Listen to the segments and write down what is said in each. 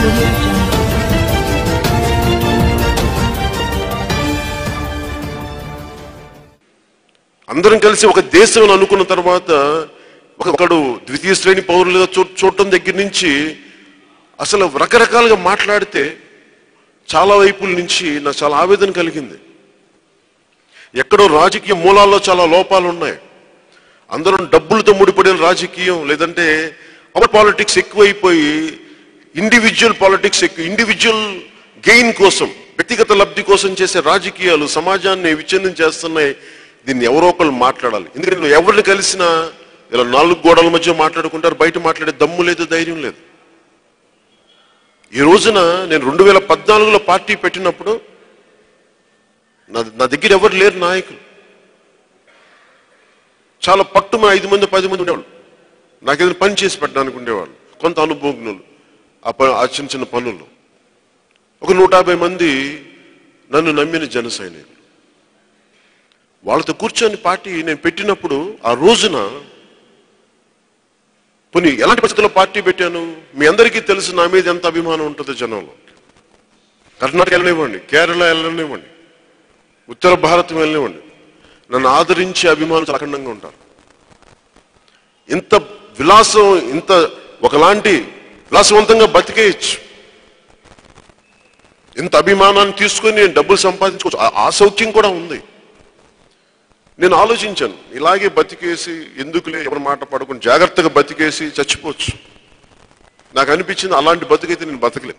audio jungle. అందరం కలిసి ఒక దేశం అని అనుకున్న తర్వాత ఒక- ఒకడు ద్వితీయ శ్రేణి పౌరులుగా చూ చూడటం దగ్గర నుంచి అసలు రకరకాలుగా మాట్లాడితే చాలా వైపుల నుంచి నాకు చాలా ఆవేదన కలిగింది ఎక్కడో రాజకీయ మూలాల్లో చాలా లోపాలు ఉన్నాయి అందరం డబ్బులతో ముడిపడిన రాజకీయం లేదంటే పవర్ పాలిటిక్స్ ఎక్కువైపోయి ఇండివిజువల్ పాలిటిక్స్ ఎక్కువ ఇండివిజువల్ గెయిన్ కోసం వ్యక్తిగత లబ్ధి కోసం చేసే రాజకీయాలు సమాజాన్ని విచ్ఛిన్నం చేస్తున్నాయి దీన్ని ఎవరో ఒకళ్ళు మాట్లాడాలి ఎందుకంటే ఎవరిని కలిసినా ఇలా నాలుగు గోడల మధ్య మాట్లాడుకుంటారు బయట మాట్లాడే దమ్ము లేదు ధైర్యం లేదు ఈ రోజున నేను రెండు వేల పద్నాలుగులో పార్టీ పెట్టినప్పుడు నా నా దగ్గర ఎవరు లేరు నాయకులు చాలా పట్టుమ ఐదు మంది పది మంది ఉండేవాళ్ళు నాకు ఏదైనా పని చేసి పెట్టడానికి ఉండేవాళ్ళు కొంత అనుభవజ్ఞులు ఆ ప ఆ చిన్న చిన్న పనులు ఒక నూట యాభై మంది నన్ను నమ్మిన జన సైనికులు వాళ్ళతో కూర్చొని పార్టీ నేను పెట్టినప్పుడు ఆ రోజున కొన్ని ఎలాంటి పరిస్థితుల్లో పార్టీ పెట్టాను మీ అందరికీ తెలుసు నా మీద ఎంత అభిమానం ఉంటుందో జనంలో కర్ణాటక వెళ్ళనివ్వండి కేరళ వెళ్ళనివ్వండి ఉత్తర భారతం వెళ్ళనివ్వండి నన్ను ఆదరించి అభిమానులు చాలా అఖండంగా ఉంటారు ఇంత విలాసం ఇంత ఒకలాంటి విలాసవంతంగా బతికేయచ్చు ఇంత అభిమానాన్ని తీసుకొని నేను డబ్బులు సంపాదించుకోవచ్చు ఆ- ఆ సౌఖ్యం కూడా ఉంది నేను ఆలోచించాను ఇలాగే బతికేసి ఎందుకులే ఎవరి మాట పడుకుని జాగ్రత్తగా బతికేసి చచ్చిపోవచ్చు నాకు అనిపించింది అలాంటి బతికైతే నేను బతకలే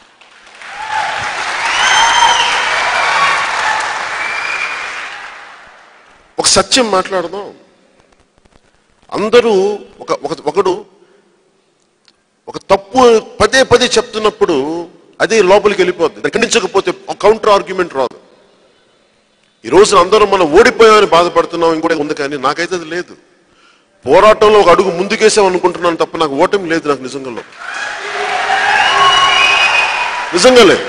ఒక సత్యం మాట్లాడదాం అందరూ ఒక ఒక- ఒకడు ఒక తప్పు పదే పదే చెప్తున్నప్పుడు అదే లోపలికి వెళ్ళిపోద్ది దాన్ని ఖండించకపోతే కౌంటర్ ఆర్గ్యుమెంట్ రాదు ఈ రోజున అందరూ మనం ఓడిపోయామని బాధపడుతున్నాం ఇంకోటి ఉంది కానీ నాకైతే అది లేదు పోరాటంలో ఒక అడుగు ముందుకేసాం అనుకుంటున్నాను తప్ప నాకు ఓటమి లేదు నాకు నిజంగా నిజంగా లేదు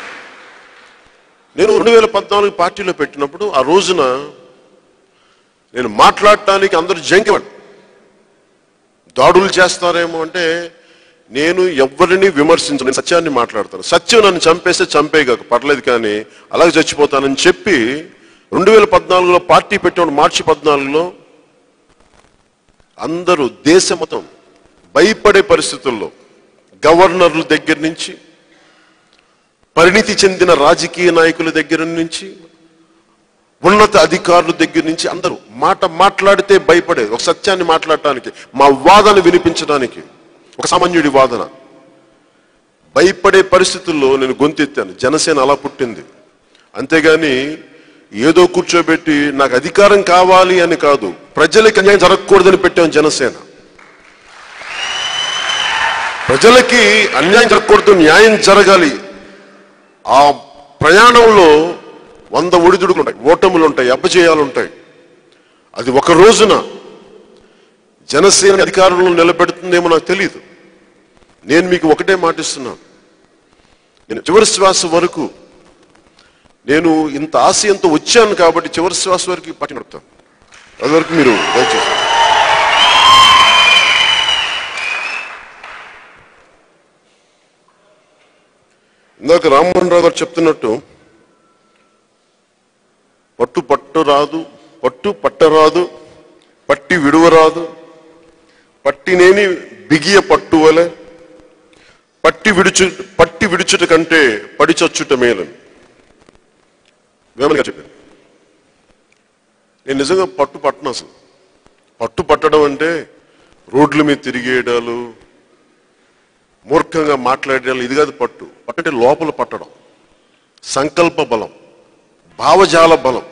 నేను రెండు వేల పద్నాలుగు పార్టీలో పెట్టినప్పుడు ఆ రోజున నేను మాట్లాడటానికి అందరూ జంకివాడు దాడులు చేస్తారేమో అంటే నేను ఎవరిని విమర్శించను నేను సత్యాన్ని మాట్లాడతాను సత్యం నన్ను చంపేస్తే చంపేయగక పర్లేదు కానీ అలాగే చచ్చిపోతానని చెప్పి రెండు వేల పద్నాలుగులో పార్టీ పెట్టిన మార్చి పద్నాలుగులో అందరూ దేశ మొత్తం భయపడే పరిస్థితుల్లో గవర్నర్ల దగ్గర నుంచి పరిణితి చెందిన రాజకీయ నాయకుల దగ్గర నుంచి ఉన్నత అధికారుల దగ్గర నుంచి అందరూ మాట మాట్లాడితే భయపడేది ఒక సత్యాన్ని మాట్లాడటానికి మా వాదన వినిపించడానికి ఒక సామాన్యుడి వాదన భయపడే పరిస్థితుల్లో నేను గొంతెత్తాను జనసేన అలా పుట్టింది అంతేగాని ఏదో కూర్చోబెట్టి నాకు అధికారం కావాలి అని కాదు ప్రజలకి అన్యాయం జరగకూడదని పెట్టాం జనసేన ప్రజలకి అన్యాయం జరగకూడదు న్యాయం జరగాలి ఆ ప్రయాణంలో వంద ఒడిదుడుకులు ఉంటాయి ఓటములు ఉంటాయి అపజయాలు ఉంటాయి అది ఒక రోజున జనసేన అధికారంలో నిలబెడుతుందేమో నాకు తెలియదు నేను మీకు ఒకటే మాటిస్తున్నాను నేను చివరి శ్వాస వరకు నేను ఇంత ఆశయంతో వచ్చాను కాబట్టి చివరి శ్వాస వరకు ఈ పార్టీ నడుపుతాను అది వరకు మీరు దయచేసి ఇందాక రామ్మోహన్ రావు గారు చెప్తున్నట్టు పట్టు పట్టు రాదు పట్టు పట్టరాదు పట్టి విడువరాదు పట్టినేని బిగియ పట్టు వలె పట్టి విడుచు పట్టి విడుచుట కంటే పడిచొచ్చుట మేలని వేమన్ గారు చెప్పారు నేను నిజంగా పట్టు పట్టను అసలు పట్టు పట్టడం అంటే రోడ్ల మీద తిరిగేయడాలు మూర్ఖంగా మాట్లాడేయాలి ఇది కాదు పట్టు పట్టు అంటే లోపల పట్టడం సంకల్ప బలం భావజాల బలం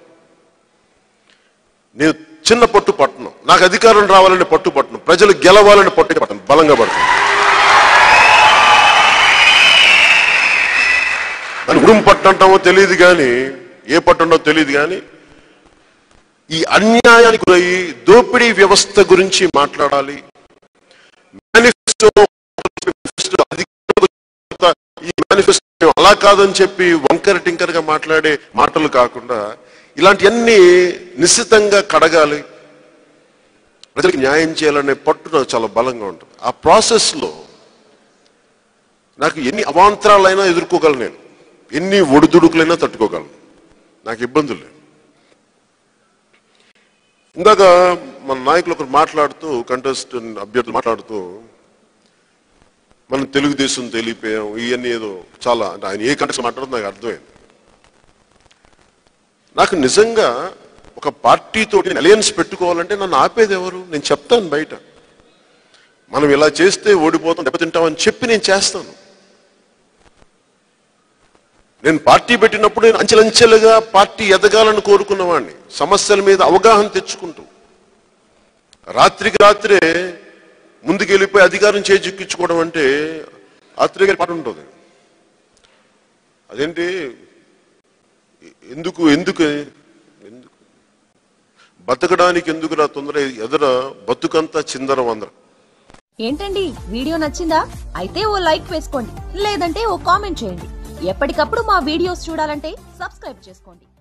నేను చిన్న పట్టు పట్టను నాకు అధికారం రావాలని పట్టు పట్టను ప్రజలు గెలవాలని పట్టు పట్టను బలంగా పడతాను దాని ఉడుం పట్టు అంటామో తెలియదు కానీ ఏ పట్టు ఉండో తెలియదు కానీ ఈ అన్యాయానికి గురయ్యి దోపిడీ వ్యవస్థ గురించి మాట్లాడాలి మేనిఫెస్టో అధికారులకు ఈ మేనిఫెస్టో అలా కాదని చెప్పి వంకర టింకర్ గా మాట్లాడే మాటలు కాకుండా ఇలాంటివన్నీ నిశ్చితంగా కడగాలి ప్రజలకు న్యాయం చేయాలనే పట్టు నాకు చాలా బలంగా ఉంటుంది ఆ ప్రాసెస్ లో నాకు ఎన్ని అవాంతరాలైనా ఎదుర్కోగలను నేను ఎన్ని ఒడిదుడుకులైనా తట్టుకోగలను నాకు ఇబ్బందులు లేవు ఇందాక మన నాయకులు ఒకరు మాట్లాడుతూ కంటెస్ట్ అభ్యర్థులు మాట్లాడుతూ మనం తెలుగుదేశం తెలియపోయాం ఇవన్నీ ఏదో చాలా అంటే ఆయన ఏ కంటెస్ట్ మాట్లాడుతూ నాకు అర్థమైంది నాకు నిజంగా ఒక పార్టీతో అలయన్స్ పెట్టుకోవాలంటే నన్ను ఆపేది ఎవరు నేను చెప్తాను బయట మనం ఇలా చేస్తే ఓడిపోతాం దెబ్బతింటామని చెప్పి నేను చేస్తాను నేను పార్టీ పెట్టినప్పుడు నేను అంచెలంచెలుగా పార్టీ ఎదగాలని కోరుకున్నవాడిని సమస్యల మీద అవగాహన తెచ్చుకుంటూ రాత్రికి రాత్రే ముందుకు వెళ్ళిపోయి అధికారం చేజిక్కించుకోవడం అంటే రాత్రికి పాట ఉంటుంది అదేంటి ఎందుకు ఎందుకు ఎందుకు బతకడానికి ఎందుకురా తొందర ఎదుర బతుకంతా చిందర వందర ఏంటండి వీడియో నచ్చిందా అయితే ఓ లైక్ వేసుకోండి లేదంటే ఓ కామెంట్ చేయండి ఎప్పటికప్పుడు మా వీడియోస్ చూడాలంటే సబ్స్క్రైబ్ చేసుకోండి